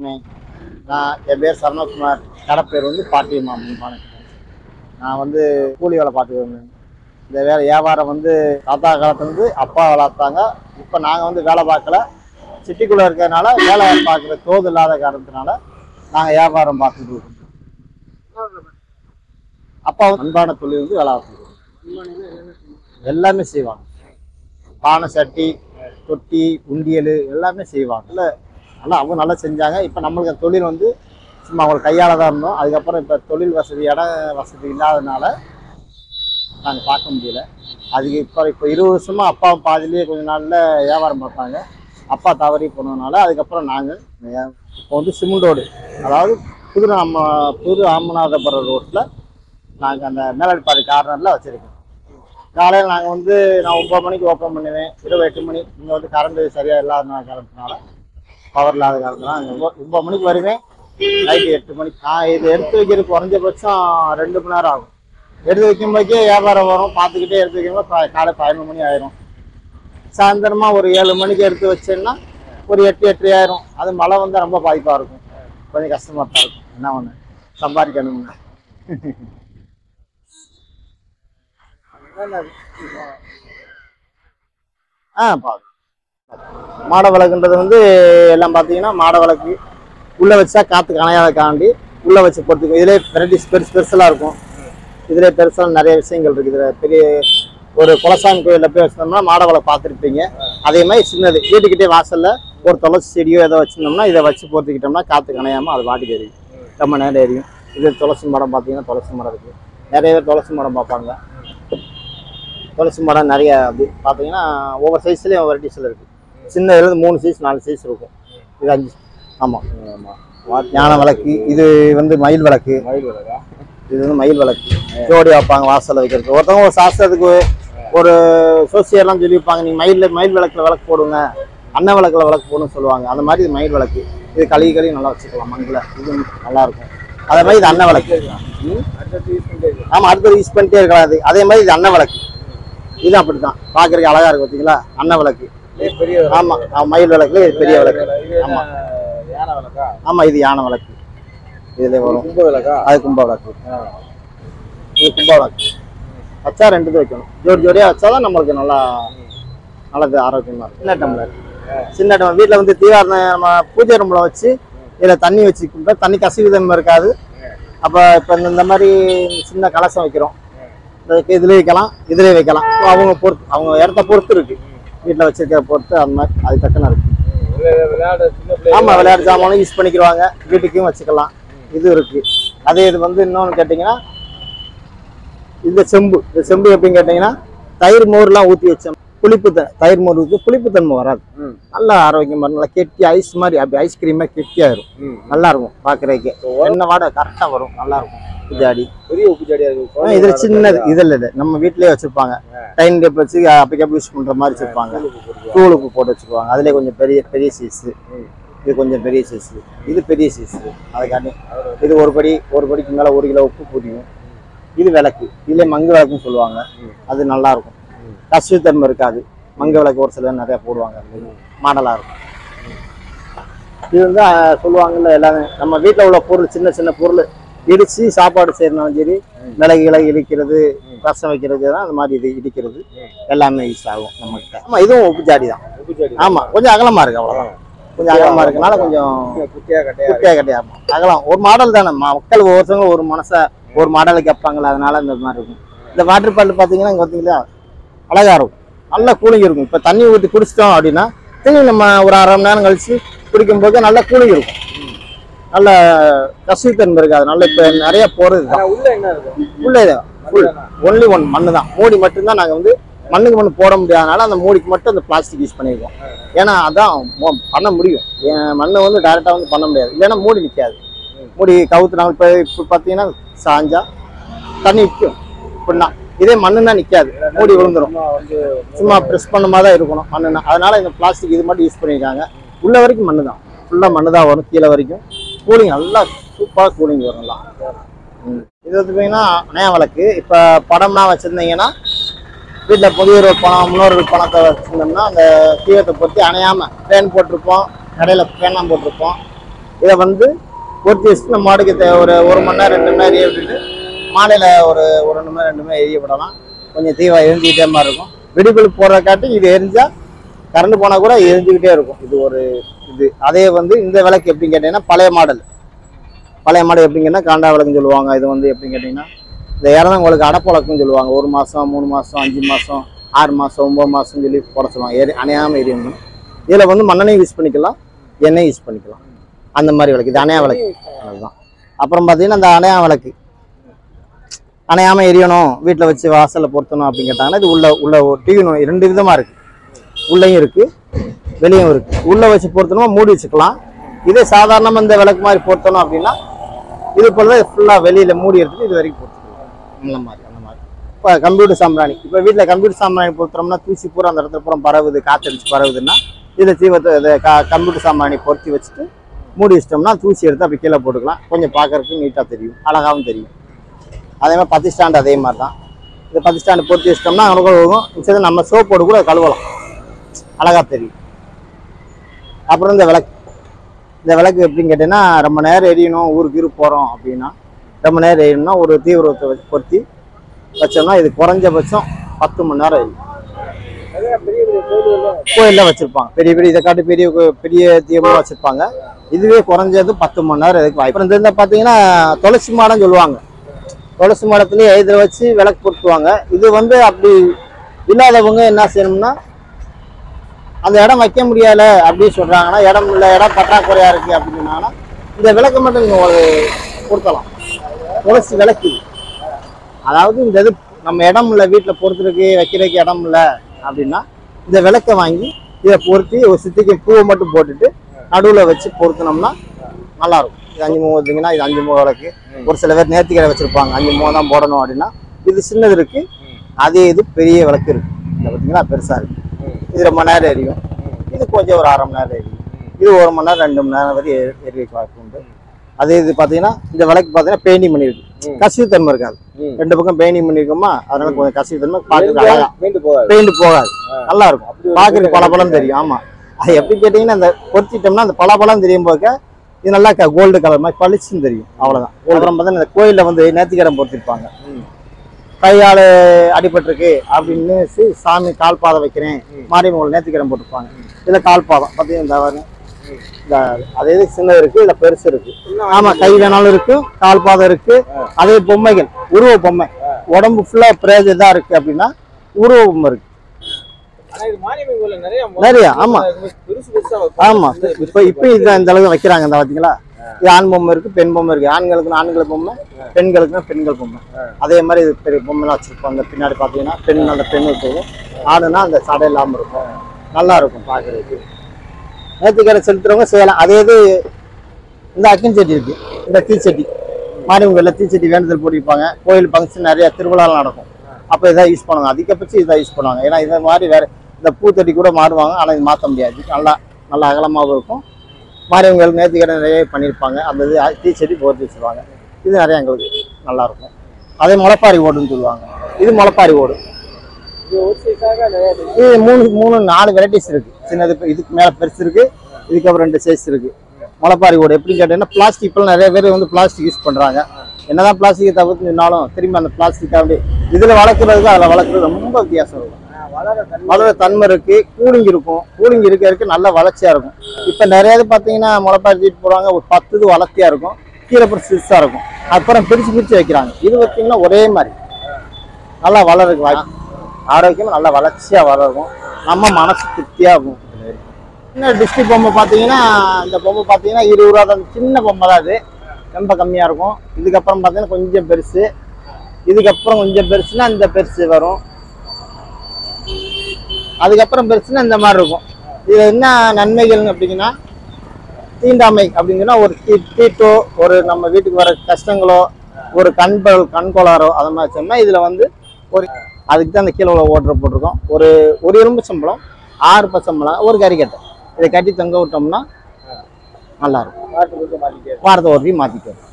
மகாலட்சுமி நான் என் பேர் சரணகுமார் கடை பேர் வந்து பாட்டியம்மா அம்மன் நான் வந்து கூலி வேலை பார்த்துட்டு வந்தேன் இந்த வேலை வியாபாரம் வந்து தாத்தா காலத்துலேருந்து அப்பா வளர்த்தாங்க இப்போ நாங்கள் வந்து வேலை பார்க்கல சிட்டிக்குள்ளே இருக்கிறதுனால வேலை பார்க்குற தோது இல்லாத காரணத்தினால நாங்கள் வியாபாரம் பார்த்துட்டு இருக்கோம் அப்பா வந்து அன்பான தொழில் வந்து வேலை பார்த்துருக்கோம் எல்லாமே செய்வாங்க பானை சட்டி தொட்டி உண்டியல் எல்லாமே செய்வாங்க இல்லை ஆனால் அவங்க நல்லா செஞ்சாங்க இப்போ நம்மளுக்கு அந்த தொழில் வந்து சும்மா அவங்க கையால் தான் இருந்தோம் அதுக்கப்புறம் இப்போ தொழில் வசதி இட வசதி இல்லாதனால நாங்கள் பார்க்க முடியல அதுக்கு இப்போ இப்போ இருபது வருஷமாக அப்பா பாதிலேயே கொஞ்ச நாளில் வியாபாரம் பார்த்தாங்க அப்பா தவறி போனதுனால அதுக்கப்புறம் நாங்கள் இப்போ வந்து சிமெண்ட் ரோடு அதாவது புது நம்ம புது ராமநாதபுரம் ரோட்டில் நாங்கள் அந்த மேலாடிப்பாடி கார்னரில் வச்சுருக்கோம் காலையில் நாங்கள் வந்து நான் ஒம்பது மணிக்கு ஓப்பன் பண்ணுவேன் இரவு எட்டு மணி இங்கே வந்து கரண்ட்டு சரியாக இல்லாத காரணத்தினால பவர் இல்லாத காரணத்தினால அங்கே ஒம்பது மணிக்கு வருவேன் நைட்டு எட்டு மணிக்கு நான் இது எடுத்து வைக்கிறது குறைஞ்சபட்சம் ரெண்டு மணி நேரம் ஆகும் எடுத்து வைக்கும்போதே வியாபாரம் வரும் பார்த்துக்கிட்டே எடுத்து வைக்கும்போது பா- காலை பதினொரு மணி ஆயிரும் சாயந்தரமா ஒரு ஏழு மணிக்கு எடுத்து வச்சேன்னா ஒரு எட்டு எட்டு ஆயிரும் அது மழை வந்தால் ரொம்ப பாதிப்பாக இருக்கும் கொஞ்சம் கஷ்டமாக தான் இருக்கும் என்ன ஒன்று சம்பாதிக்கணும்னு ஆ பாருங்க மாட விளக்குன்றது வந்து எல்லாம் பார்த்தீங்கன்னா மாட விளக்கு உள்ளே வச்சா காற்று கணையாத காண்டி உள்ளே வச்சு பொறுத்துக்கும் இதிலே வெரைட்டிஸ் பெருசு பெருசெல்லாம் இருக்கும் இதிலே பெருசாக நிறைய விஷயங்கள் இருக்குது இதில் பெரிய ஒரு குலசாமி கோயிலில் போய் வச்சிருந்தோம்னா மாட விளக்கு பார்த்துருப்பீங்க அதே மாதிரி சின்னது வீட்டுக்கிட்டே வாசலில் ஒரு துளசி செடியோ ஏதோ வச்சிருந்தோம்னா இதை வச்சு பொறுத்துக்கிட்டோம்னா காற்று கணையாமல் அது வாட்டுக்கு எரியும் ரொம்ப நேரம் எரியும் இது துளசி மரம் பார்த்தீங்கன்னா துளசி மரம் இருக்குது நிறைய பேர் துளசி மரம் பார்ப்பாங்க துளசி மரம் நிறைய அப்படி பார்த்தீங்கன்னா ஒவ்வொரு சைஸ்லேயும் வெரைட்டிஸில் இருக்குது சின்ன இருந்து மூணு சைஸ் நாலு சைஸ் இருக்கும் இது அஞ்சு ஆமாம் ஞான விளக்கு இது வந்து மயில் விளக்கு மயில் விளக்கா இது வந்து மயில் விளக்கு ஜோடி வைப்பாங்க வாசல்ல வைக்கிறது ஒருத்தவங்க ஒரு சாஸ்திரத்துக்கு ஒரு சோசியர்லாம் சொல்லி வைப்பாங்க நீங்கள் மயில் மயில் விளக்குல விளக்கு போடுங்க அன்ன விளக்குல விளக்கு போடுன்னு சொல்லுவாங்க அந்த மாதிரி இது மயில் விளக்கு இது கழுவி கழுவி நல்லா வச்சுக்கலாம் மண்ணில் இது நல்லா இருக்கும் அதே மாதிரி இது அன்ன விளக்கு ம்? அடுத்தது யூஸ் பண்ணிட்டு ஆமா அடுத்தது யூஸ் பண்ணிட்டே இருக்கலாம் அது அதே மாதிரி இது அன்ன விளக்கு இது அப்படிதான் பாக்குறதுக்கு அழகா இருக்கு பார்த்தீங்களா அன்ன விளக்கு இது பெரிய ஆமா ஆ, மயில் விளக்குல இது பெரிய விளக்கு இது என்ன யானை விளக்கா ஆமா இது யானை விளக்கு இதுல வரும் கும்ப விளக்கா அது கும்ப விளக்கு இது கும்ப விளக்கு வச்சா ரெண்டு இது வைக்கணும் ஜோடி ஜோடியா வச்சாதான் நம்மளுக்கு நல்லா நல்லது ஆரோக்கியமா இருக்கும் சின்ன டம்ளர் சின்ன டம்ளர் வீட்டில் வந்து தீவாரண நம்ம பூஜை ரூம்ல வச்சு இதில் தண்ணி வச்சு கும்பிட்டா தண்ணி கசிவுதன்மை இருக்காது அப்போ இப்போ இந்த இந்த மாதிரி சின்ன கலசம் வைக்கிறோம் இதுக்கு இதுலேயே வைக்கலாம் இதுலேயே வைக்கலாம் இப்போ அவங்க பொறுத்து அவங்க இடத்த பொறுத்து இருக்கு வீட்டில் வச்சிருக்கிற பொறுத்து அந்த மாதிரி அது டக்குன்னு இருக்கு விளையாட சின்ன பிள்ளை ஆமா விளையாட்டு ஜாமானும் யூஸ் பண்ணிக்கிடுவாங்க வீட்டுக்கும் வச்சுக்கலாம் இது இருக்கு அதே இது வந்து இன்னொன்னு கேட்டிங்கன்னா இந்த செம்பு இந்த செம்பு எப்படின்னு கேட்டிங்கன்னா தயிர் மோர்லாம் ஊற்றி வச்சோம் புளிப்பு த தயிர் மோர் ஊற்றி புளிப்பு தன்மை வராது ம். நல்லா ஆரோக்கியமா நல்லா கெட்டி ஐஸ் மாதிரி அப்படி ஐஸ்கிரீமாக கெட்டியாயிரும் ம். நல்லா இருக்கும் பார்க்குறதுக்கு என்ன வாடை கரெக்டாக வரும் நல்லா இருக்கும் பூஜாடி பெரிய உப்பு ஜாடியா இருக்கு ஆ, இதுல சின்னது இதில் இல்லை நம்ம வீட்லயே வச்சிருப்பாங்க டைன் டேப் வச்சு அப்பக்கப்போ யூஸ் பண்ற மாதிரி வச்சிருப்பாங்க தூள் உப்பு போட்டு வச்சிருப்பாங்க அதுல கொஞ்சம் பெரிய பெரிய சைஸ் ம். இது கொஞ்சம் பெரிய சைஸ் இது பெரிய சைஸ் அதுக்காண்டி இது ஒரு படி ஒரு படிக்கு மேல ஒரு கிலோ உப்பு புரியும் இது விளக்கு இதுல மங்கு விளக்குன்னு சொல்லுவாங்க ம். அது நல்லா இருக்கும் ம். கசிவுத்தன்மை இருக்காது மங்கு விளக்கு ஒரு சிலர் நிறைய போடுவாங்க மாடலா இருக்கும் இது வந்து அஹ், சொல்லுவாங்கல்ல எல்லாமே நம்ம வீட்டில் உள்ள பொருள் சின்ன சின்ன பொருள் இடிச்சு சாப்பாடு செய்யறதுனாலும் சரி மிளகு கிளகு இடிக்கிறது ரசம் வைக்கிறது தான் அந்த மாதிரி இது இடிக்கிறது எல்லாமே யூஸ் ஆகும் நம்மகிட்ட ஆமா இதுவும் உப்பு ஜாடி தான் உப்பு ஜாடி ஆமா கொஞ்சம் அகலமா இருக்கு அவ்வளவுதான் கொஞ்சம் அகலமா இருக்கனால கொஞ்சம் குட்டியா கட்டையா குட்டியா கிடையாது அகலம் ஒரு மாடல் தானே ம- மக்கள் ஒவ்வொருத்தவங்க ஒரு மனசை ஒரு மாடலுக்கு கேட்பாங்களா அதனால இந்த மாதிரி இருக்கும் இந்த வாட்டர் பாட்டில் பார்த்தீங்கன்னா இங்கே பார்த்தீங்களா அழகா இருக்கும் நல்ல கூலிங் இருக்கும் இப்போ தண்ணி ஊற்றி குடிச்சிட்டோம் அப்படின்னா திரும்பி நம்ம ஒரு அரை மணி நேரம் கழிச்சு குடிக்கும்போது நல்ல கூலிங் இருக்கும் நல்ல கசிவுத்தன்மை இருக்காது நல்ல இப்போ நிறைய போகிறது ஆனா உள்ள என்ன இருக்கு உள்ள ஃபுல் ஒன்லி ஒன் மண்ணு தான் மூடி மட்டும்தான் நாங்கள் வந்து மண்ணுக்கு மண்ணு போட முடியாதனால அந்த மூடிக்கு மட்டும் அந்த பிளாஸ்டிக் யூஸ் பண்ணியிருக்கோம் ஏன்னா அதான் மொ- பண்ண முடியும் ஏன் மண்ணை வந்து டைரெக்டாக வந்து பண்ண முடியாது இல்லைன்னா மூடி நிற்காது மூடி கவுத்துனாங்க இப்போ இப்போ பார்த்தீங்கன்னா சாஞ்சா தண்ணி நிற்கும் இப்படின்னா இதே மண்ணுன்னா நிற்காது மூடி விழுந்துரும் சும்மா வந்து சும்மா ப்ரெஸ் பண்ண மாதிரி தான் இருக்கணும் மண்ணுனா அதனால இந்த பிளாஸ்டிக் இது மட்டும் யூஸ் பண்ணியிருக்காங்க உள்ள வரைக்கும் மண்ணு தான் ஃபுல்லாக மண்ணு தான் வரும் கீழே வரைக்கும் கூலிங் நல்லா சூப்பராக கூலிங் வரும் நல்லா ம். இது வந்து பார்த்தீங்கன்னா அணையா விளக்கு இப்போ படம்லாம் வச்சுருந்தீங்கன்னா வீட்டில் முதியோர் பணம் முன்னோர்கள் பணத்தை வச்சுருந்தோம்னா அந்த தீவத்தை பொறுத்து அணையாமல் ஃபேன் போட்டிருப்போம் கடையில் ஃபேன்லாம் போட்டிருப்போம் இதை வந்து பொருத்தி வச்சுட்டு நம்ம மாடுக்கு தே- ஒரு ஒரு மணி நேரம் ரெண்டு மணி நேரம் எரிய விட்டுட்டு மாலையில் ஒரு ஒரு ரெண்டு மணி நேரம் ரெண்டு மணி நேரம் எரிய விடலாம் கொஞ்சம் தீவா எரிஞ்சுக்கிட்டே மாதிரி இருக்கும் வெடிபல் போடுறக்காட்டி இது எரிஞ்சா கரண்ட் போனால் கூட எரிஞ்சுக்கிட்டே இருக்கும் இது ஒரு இது அதே வந்து இந்த விளக்கு எப்படின்னு கேட்டிங்கன்னா பழைய மாடல் பழைய மாடல் எப்படிங்கன்னா காண்டா விளக்குன்னு சொல்லுவாங்க இது வந்து எப்படின்னு கேட்டிங்கன்னா இந்த இறந்தவங்களுக்கு அடப்பழக்கம்னு சொல்லுவாங்க ஒரு மாதம் மூணு மாதம் அஞ்சு மாதம் ஆறு மாதம் ஒம்பது மாதம் சொல்லி போட சொல்லுவாங்க எரி அணையாமல் எரியணும் இதில் வந்து மண்ணெண்ணெய் யூஸ் பண்ணிக்கலாம் எண்ணெய் யூஸ் பண்ணிக்கலாம் அந்த மாதிரி விளக்கு இது அணையா விளக்கு அதுதான் அப்புறம் பார்த்தீங்கன்னா இந்த அணையா விளக்கு அணையாமல் எரியணும் வீட்டில் வச்சு வாசலில் பொருத்தணும் அப்படின்னு கேட்டாங்கன்னா இது உள்ள உள்ள டிவி ரெண்டு விதமாக இருக்குது உள்ளேயும் இருக்குது வெளியும் இருக்குது உள்ளே வச்சு பொருத்தணுமா மூடி வச்சுக்கலாம் இதே சாதாரணமாக இந்த விளக்கு மாதிரி பொருத்தணும் அப்படின்னா இது போல ஃபுல்லாக வெளியில் மூடி எடுத்துட்டு இது வரைக்கும் பொருத்திக்கலாம் அந்த மாதிரி அந்த மாதிரி இப்போ கம்ப்யூட்டர் சாம்பிராணி இப்போ வீட்டில் கம்ப்யூட்டர் சாம்பிராணி பொருத்துறோம்னா தூசி பூரா அந்த இடத்துல பூரா பரவுது காத்தடிச்சு பரவுதுன்னா இதில் தீவத்தை இதை க கம்ப்யூட்டர் சாம்பிராணி பொருத்தி வச்சுட்டு மூடி வச்சிட்டோம்னா தூசி எடுத்து அப்படி கீழே போட்டுக்கலாம் கொஞ்சம் பார்க்கறதுக்கு நீட்டாக தெரியும் அழகாகவும் தெரியும் அதே மாதிரி பத்து ஸ்டாண்ட் அதே மாதிரி தான் இந்த பத்து ஸ்டாண்டு பொருத்தி வச்சிட்டோம்னா அங்கே இருக்கும் மிச்சம் நம்ம சோப் போட்டு கூட கழுவலாம் அழகாக தெரியும் அப்புறம் இந்த விளக்கு இந்த விளக்கு எப்படின்னு கேட்டீங்கன்னா ரொம்ப நேரம் எரியணும் ஊருக்கு இரு போகிறோம் அப்படின்னா ரொம்ப நேரம் எரியணும்னா ஒரு தீவிரத்தை வச்சு பொருத்தி வச்சோம்னா இது குறைஞ்சபட்சம் பத்து மணி நேரம் எரியும் நிறைய பெரிய பெரிய கோயில்கள் கோயிலில் வச்சுருப்பாங்க பெரிய பெரிய இதை காட்டி பெரிய கோ- பெரிய தீபம் வச்சுருப்பாங்க இதுவே குறைஞ்சது பத்து மணி நேரம் இதுக்கு வாய்ப்பு அப்புறம் இந்த பார்த்தீங்கன்னா துளசி மாடம் சொல்லுவாங்க துளசி மாடத்துலேயே இதில் வச்சு விளக்கு பொருத்துவாங்க இது வந்து அப்படி இல்லாதவங்க என்ன செய்யணும்னா அந்த இடம் வைக்க முடியல அப்படின்னு சொல்கிறாங்கன்னா இடம் இல்லை இடம் பற்றாக்குறையாக இருக்குது அப்படின்னாங்கன்னா இந்த விளக்கு மட்டும் நீங்கள் ஒரு பொருத்தலாம் துளசி விளக்கு இது. அதாவது இந்த இது நம்ம இடம் இல்லை வீட்டில் பொறுத்துறதுக்கு வைக்கிறதுக்கு இடம் இல்லை அப்படின்னா இந்த விளக்கை வாங்கி இதை பொருத்தி ஒரு சுத்திக்கு பூவை மட்டும் போட்டுட்டு நடுவில் வச்சு பொருத்தினோம்னா நல்லா இருக்கும் இது அஞ்சு மூணு வச்சிங்கன்னா இது அஞ்சு மூணு விளக்கு ஒரு சில பேர் நேர்த்திக்கடை வச்சிருப்பாங்க அஞ்சு மூணு தான் போடணும் அப்படின்னா இது சின்னது இருக்கு அதே இது பெரிய விளக்கு இருக்கு இந்த பார்த்தீங்கன்னா பெருசா இருக்கு இது ரொம்ப நேரம் எரியும் இது கொஞ்சம் ஒரு அரை மணி நேரம் எரியும் இது ஒரு மணி நேரம் ரெண்டு மணி நேரம் வரை எரி- எரியக்கு வாய்ப்பு உண்டு அதே இது பார்த்தீங்கன்னா இந்த விளக்கு பார்த்தீங்கன்னா பெயிண்டிங் பண்ணியிருக்கு ம். கசிவு தன்மை இருக்காது ம். ரெண்டு பக்கம் பெயிண்டிங் பண்ணியிருக்கோமா அதனால கொஞ்சம் கசிவு தன்மை பார்க்கறது அழகா மீண்டு போகாது பெயிண்ட் போகாது நல்லா இருக்கும் அப்படி ஒரு பார்க்கறதுக்கு பளபளன்னு தெரியும் ஆமா அது எப்படி கேட்டீங்கன்னா அந்த பொருத்திட்டோம்னா அந்த பளபளன்னு தெரியும் போக இது நல்லா கோல்டு கலர் மாதிரி பளிச்சுன்னு தெரியும் அவ்வளவுதான் அப்புறம் பார்த்தா இந்த கோயில்ல வந்து நேர்த்திக்கடன் பொருத்திருப்பாங்க ம். கையால் அடிபட்டிருக்கு அப்படின்னு சி- சாமி கால் பாதம் வைக்கிறேன் மாரியம்மன் நேர்த்திக்கடன் போட்டிருப்பாங்க இதுல கால் பாதம் பார்த்தீங்கன்னா இந்த பாருங்க. இந்த அதே இது சின்னது இருக்கு இதுல பெருசு இருக்கு ஆமா கை வேணாலும் இருக்கு கால் பாதம் இருக்கு அதே பொம்மைகள் உருவ பொம்மை உடம்பு ஃபுல்லா பிரேஜ் இதா இருக்கு அப்படின்னா உருவ பொம்மை இருக்கு ஆனா இது மாரியம்மன் கோயில்ல நிறைய நிறைய, ஆமா. பெருசு பெருசா ஆமா இப்ப இப்ப இது இந்த அளவுக்கு வைக்கிறாங்க இந்த பாத்தீங்களா இது ஆண் பொம்மை இருக்கு பெண் பொம்மை இருக்கு ஆண்களுக்கு ஆண்கள் பொம்மை பெண்களுக்குன்னா பெண்கள் பொம்மை அதே மாதிரி இது பெரிய பொம்மைலாம் வச்சிருப்பாங்க பின்னாடி பாத்தீங்கன்னா பெண் அந்த பெண் இருக்கும் ஆணுனா அந்த சடை இல்லாம இருக்கும் நல்லா இருக்கும் பாக்குறதுக்கு நேர்த்திக்கடை செலுத்துறவங்க செய்யலாம் அதே இது இந்த அக்கின் செடி இருக்கு இந்த தீச்சட்டி மாரியம்மன்ல தீச்சட்டி வேண்டுதல் போட்டிருப்பாங்க கோயில் ஃபங்க்ஷன் நிறைய திருவிழாலாம் நடக்கும் அப்போ இதான் யூஸ் பண்ணுவாங்க அதிகபட்சம் இதான் யூஸ் பண்ணுவாங்க ஏன்னா இதை மாதிரி வேற இந்த பூத்தட்டி கூட மாறுவாங்க ஆனால் இது மாற்ற முடியாது இது நல்லா நல்லா அகலமாகவும் இருக்கும் மாரியவங்களுக்கு நேர்த்திக்கடை நிறைய பண்ணியிருப்பாங்க அந்த இது தீச்செடி போட்டு வச்சுருவாங்க இது நிறைய எங்களுக்கு நல்லா இருக்கும் அதே முளைப்பாரி ஓடுன்னு சொல்லுவாங்க இது முளைப்பாரி ஓடு இது ஒரு சைஸாக நிறைய இருக்கு. இது மூணு மூணு நாலு வெரைட்டிஸ் இருக்கு சின்னது இப்ப இதுக்கு மேல பெருசு இருக்கு இதுக்கப்புறம் ரெண்டு சைஸ் இருக்கு முளைப்பாரி ஓடு எப்படி கேட்டீங்கன்னா பிளாஸ்டிக் இப்போ நிறைய பேர் வந்து பிளாஸ்டிக் யூஸ் பண்றாங்க என்னதான் பிளாஸ்டிக்கை தவிர்த்து நின்னாலும் திரும்பி அந்த பிளாஸ்டிக் அப்படி இதுல வளர்க்குறதுக்கு அதில் வளர்க்குறது ரொம்ப வித்தியாசம் இருக்கும் ஆ, வளர தன்மை வளர தன்மை இருக்கு கூலிங் இருக்கும் கூலிங் இருக்க இருக்க நல்ல வளர்ச்சியா இருக்கும் இப்போ நிறைய இது பார்த்தீங்கன்னா முளைப்பாரி தூக்கிட்டு போறாங்க ஒரு பத்து இது வளர்த்தியா இருக்கும் கீழே அப்புறம் சிறுசா இருக்கும் அப்புறம் பிரிச்சு பிரிச்சு வைக்கிறாங்க இது பார்த்தீங்கன்னா ஒரே மாதிரி நல்லா வளருக்கு வாய்ப்பு ஆரோக்கியமா நல்லா வளர்ச்சியா வளரும் நம்ம மனசு திருப்தியா இருக்கும் சின்ன டிஸ்ட்ரிக் பொம்மை பார்த்தீங்கன்னா இந்த பொம்மை பார்த்தீங்கன்னா இருபது ரூபா தான் சின்ன பொம்மை தான் அது ரொம்ப கம்மியாக இருக்கும் இதுக்கப்புறம் பார்த்தீங்கன்னா கொஞ்சம் பெருசு இதுக்கப்புறம் கொஞ்சம் பெருசுனா இந்த பெருசு வரும் அதுக்கப்புறம் பெருசுனா இந்த மாதிரி இருக்கும் இது என்ன நன்மைகள் அப்படிங்கன்னா தீண்டாமை அப்படிங்கன்னா ஒரு தீ தீட்டோ ஒரு நம்ம வீட்டுக்கு வர கஷ்டங்களோ ஒரு கண் ப- கண் கோளாறோ அது மாதிரி சொன்னா இதுல வந்து ஒரு அதுக்கு தான் அந்த கீழே உள்ள ஓட்டரை போட்டிருக்கோம் ஒரு ஒரு எலும்பு சம்பளம் ஆறு பச்சம்பளம் ஒரு கறிக்கட்டை இதை கட்டி தொங்க விட்டோம்னா நல்லா இருக்கும் மாட்டு கொஞ்சம் மாட்டிட்டே வாரத்தை ஒரு மாற்றிட்டு